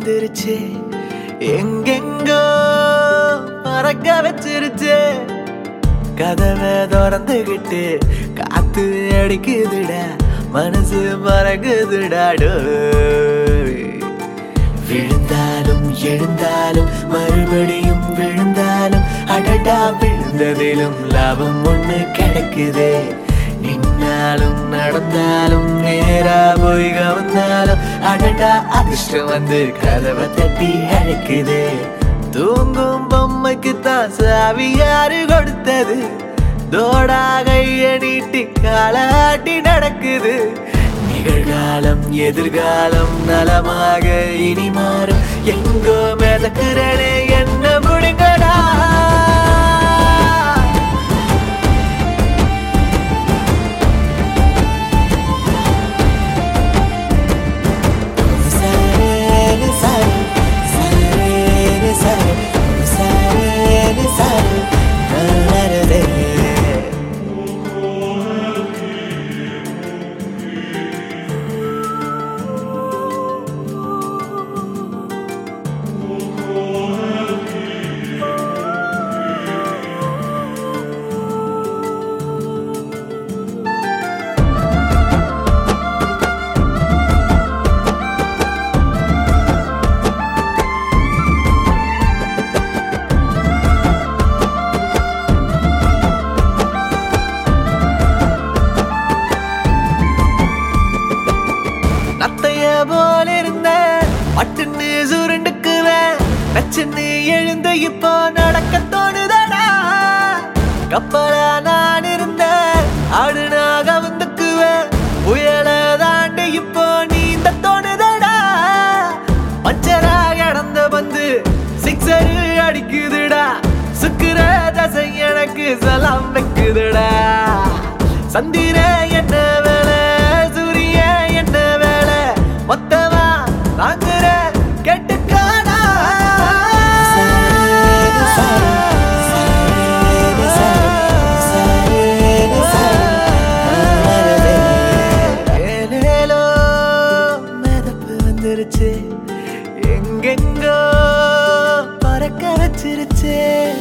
வந்துருச்சு எங்கெங்கோ பறக்க வச்சிருச்சு கதவை திறந்துகிட்டு காத்து அடிக்குதுடா மனசு மறக்குதுடா டோய். விழுந்தாலும் எழுந்தாலும் மறுபடியும் விழுந்தாலும் அடடா விழுந்ததிலும் லாபம் ஒண்ணு கிடைக்குதே நின்னாலும் நடந்தாலும் நேரா போய் கவர்ந்தாலும் அடடா அதிர்ஷ்டம் வந்து கதவை தட்டி அழைக்குதே தூங்கும் பொம்மைக்கு தான் சாவி யாரு கொடுத்தது தோடா கைய நீட்டி காலாட்டி நடக்குது நிகழ்காலம் எதிர்காலம் நலமாக இனி மாறும் எங்கோ மிதக்கிறனே என்ன முடிங்கடா சரேனு சரே, சரேனு சரே, சரேனு சரே, நலரதே. நத்தைய போல இருந்த பட்டுன்னு சுருண்டுக்குவேன் நச்சுன்னு எழுந்து இப்போ நடக்க தோணுதடா கப்பலா நான் இருந்த ஆடுனா கவுந்துக்குவேன் புயல தாண்டி இப்போ நீந்த தோணுதடா பச்சரா கடந்த பந்து சிக்ஸர் அடிக்குதுடா சுக்குற தசை எனக்கு சலாம் வைக்குதுடா சந்திர என்ன வேலை சூரிய என்ன வேலை மொத்தமா வாங்குற கெட்டுக்கானா ஏலேலோ மிதப்பு வந்துருச்சு எங்கெங்கோ பறக்க வச்சிருச்சு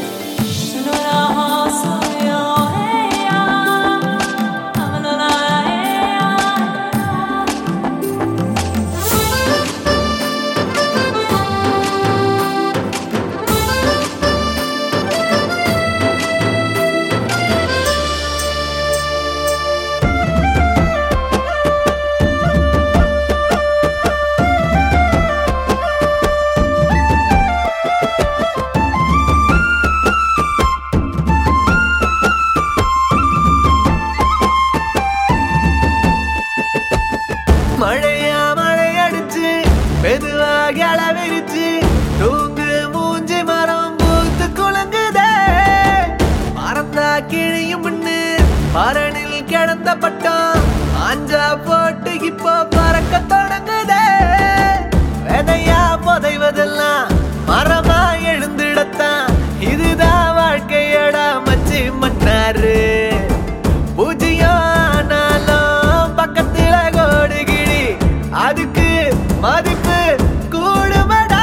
மழையா மழை அடிச்சு மெதுவாக அளவிருச்சு தூங்கு மூஞ்சி மரம் பூத்து குலுங்குதே மறந்தா கிழியும் முன்னு பரணில் கிடந்த பட்டம் ஆஞ்சா போட்டு இப்போ பறக்க தொடங்குதே விதையா புதைவதெல்லாம் மரமா எழுந்திடத்தான் இதுதான் வாழ்க்கையடா மச்சி மன்னாரு பூஜ்ஜியம் ஆனாலும் பக்கத்துல கோடு கிளி அதுக்கு மதிப்பு கூடுமடா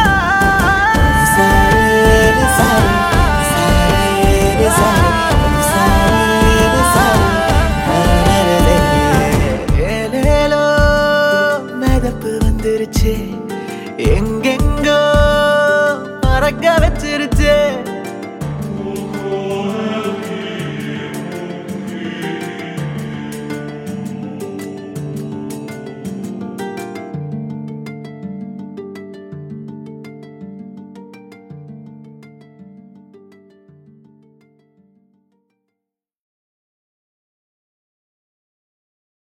ஏலேலோ மிதப்பு வந்துருச்சு எங்கெங்கோ பறக்க வச்சிருச்சு